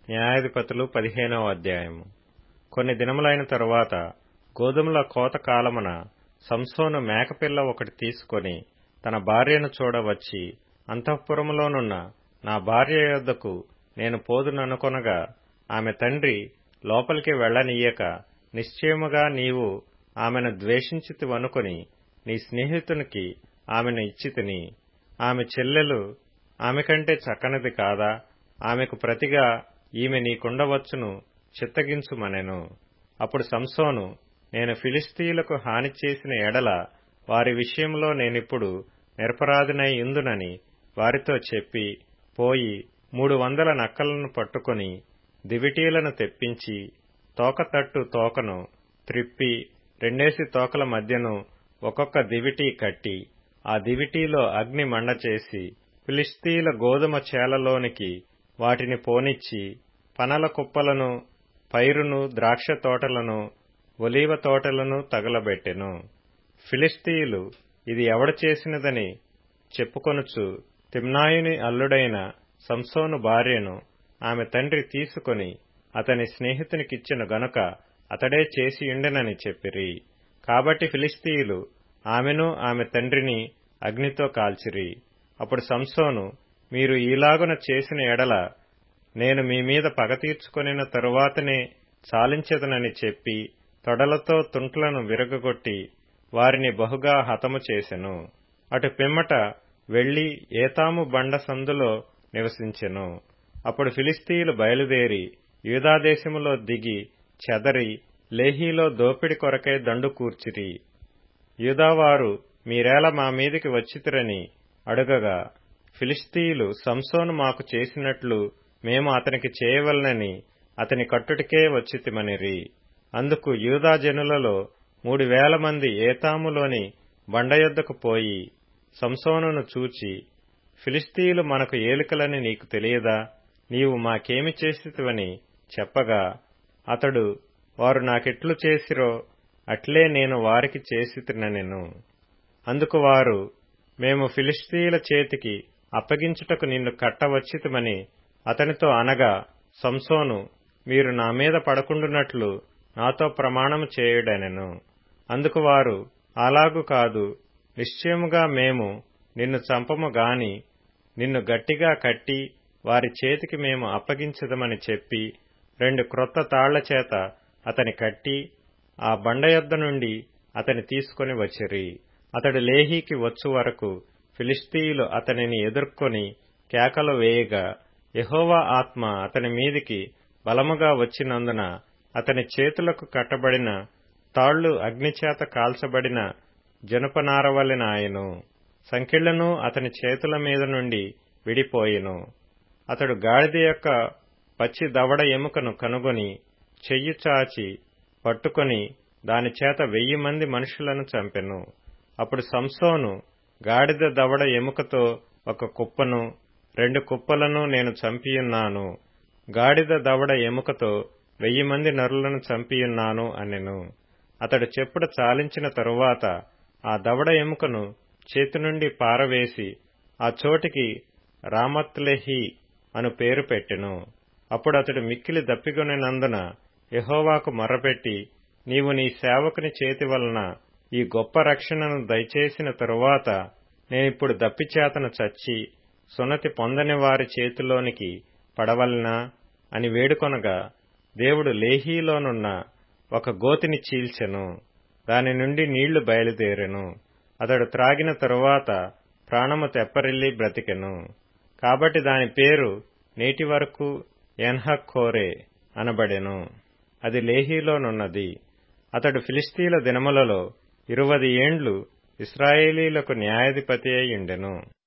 న్యాయాధిపతులు పదిహేనవ అధ్యాయము కొన్ని దినములైన తరువాత గోధుమల కోత కాలమున సంసోను మేకపిల్ల ఒకటి తీసుకొని తన భార్యను చూడవచ్చి అంతఃపురములోనున్న నా భార్య యొద్దకు నేను పోదుననుకొనగా ఆమె తండ్రి లోపలికి వెళ్లనీయక నిశ్చయముగా నీవు ఆమెను ద్వేషించితివనుకొని నీ స్నేహితునికి ఆమెను ఇచ్చితిని ఆమె చెల్లెలు ఆమె కంటే చక్కనిది కాదా ఆమెకు ప్రతిగా ఈమె నీకుండవచ్చును చిత్తగించుమనెను అప్పుడు సంసోను నేను ఫిలిస్తీయులకు హాని చేసిన ఎడల వారి విషయంలో నేనిప్పుడు నిరపరాధినై ఇందునని వారితో చెప్పి పోయి మూడు వందల నక్కలను పట్టుకొని దివిటీలను తెప్పించి తోకతట్టు తోకను త్రిప్పి రెండేసి తోకల మధ్యను ఒక్కొక్క దివిటీ కట్టి ఆ దివిటీలో అగ్ని మండ చేసి ఫిలిస్తీయుల గోధుమ చేలలోనికి వాటిని పోనిచ్చి పనల కుప్పలను పైరును ద్రాక్ష తోటలను ఒలీవ తోటలను తగలబెట్టెను ఫిలిస్తీయులు ఇది ఎవడ చేసినదని చెప్పుకొనుచు తిమ్నాయుని అల్లుడైన సంసోను భార్యను ఆమె తండ్రి తీసుకొని అతని స్నేహితునికిచ్చిన గనుక అతడే చేసియుండెనని చెప్పిరి కాబట్టి ఫిలిస్తీయులు ఆమెను ఆమె తండ్రిని అగ్నితో కాల్చిరి అప్పుడు సంసోను మీరు ఈలాగున చేసిన ఎడల నేను మీ మీద పగ తీర్చుకొనిన తరువాతనే చాలించదనని చెప్పి తొడలతో తుంట్లను విరగగొట్టి వారిని బహుగా హతము చేసెను అటు పిమ్మట వెళ్లి ఏతాము బండ సందులో నివసించెను అప్పుడు ఫిలిస్తీయులు బయలుదేరి యూదాదేశములో దిగి చెదరి లేహీలో దోపిడి కొరకై దండు కూర్చిరి యూదావారు మీరేల మా మీదికి వచ్చితిరని అడుగగా ఫిలిస్తీయులు సంసోను మాకు చేసినట్లు మేము అతనికి చేయవలనని అతని కట్టుటికే వచ్చితిమనిరి అందుకు యూదా జనులలో మూడు వేల మంది ఏతాములోని బండయొద్దకు పోయి సంసోనును చూచి ఫిలిస్తీయులు మనకు ఏలికలని నీకు తెలియదా నీవు మాకేమి చేసితివని చెప్పగా అతడు వారు నాకెట్లు చేసిరో అట్లే నేను వారికి చేసితినెను అందుకు వారు మేము ఫిలిస్తీయుల చేతికి అప్పగించుటకు నిన్ను కట్టవచ్చితమని అతనితో అనగా సంసోను మీరు నా మీద పడకుండునట్లు నాతో ప్రమాణము చేయుడనెను అందుకు వారు అలాగు కాదు నిశ్చయముగా మేము నిన్ను చంపము గాని నిన్ను గట్టిగా కట్టి వారి చేతికి మేము అప్పగించదమని చెప్పి రెండు క్రొత్త తాళ్ల చేత అతని కట్టి ఆ బండయొద్ద నుండి అతని తీసుకుని వచ్చిరి అతడు లేహీకి వచ్చు వరకు ఫిలిస్తీయులు అతనిని ఎదుర్కొని కేకలు వేయగా యహోవా ఆత్మ అతని మీదికి బలముగా వచ్చినందున అతని చేతులకు కట్టబడిన తాళ్లు అగ్నిచేత కాల్చబడిన జనపనారవలెన ఆయను సంకెళ్లను అతని చేతుల మీద నుండి విడిపోయెను అతడు గాడిద యొక్క పచ్చి దవడ ఎముకను కనుగొని చెయ్యి చాచి పట్టుకొని దాని చేత వెయ్యి మంది మనుషులను చంపెను అప్పుడు సంసోను గాడిద దవడ ఎముకతో ఒక కుప్పను రెండు కుప్పలను నేను చంపియున్నాను గాడిద దవడ ఎముకతో వెయ్యి మంది నరులను చంపియున్నాను అనెను అతడు చెప్పుడు చాలించిన తరువాత ఆ దవడ ఎముకను చేతి నుండి పారవేసి ఆ చోటికి రామత్లెహి అను పేరు పెట్టెను అప్పుడు అతడు మిక్కిలి దప్పిగొనినందున యహోవాకు మొర్రపెట్టి నీవు నీ సేవకుని చేతి వలన ఈ గొప్ప రక్షణను దయచేసిన తరువాత నేనిప్పుడు దప్పిచేతను చచ్చి సున్నతి పొందని వారి చేతిలోనికి పడవలనా అని వేడుకొనగా దేవుడు లేహీలోనున్న ఒక గోతిని చీల్చెను దాని నుండి నీళ్లు బయలుదేరెను అతడు త్రాగిన తరువాత ప్రాణము తెప్పరిల్లి బ్రతికెను కాబట్టి దాని పేరు నేటి వరకు ఎన్హక్కోరే అనబడెను అది లేహీలోనున్నది అతడు ఫిలిస్తీన్ల దినములలో ఇరువది ఏండ్లు ఇస్రాయేలీలకు న్యాయాధిపతి అయి ఉండెను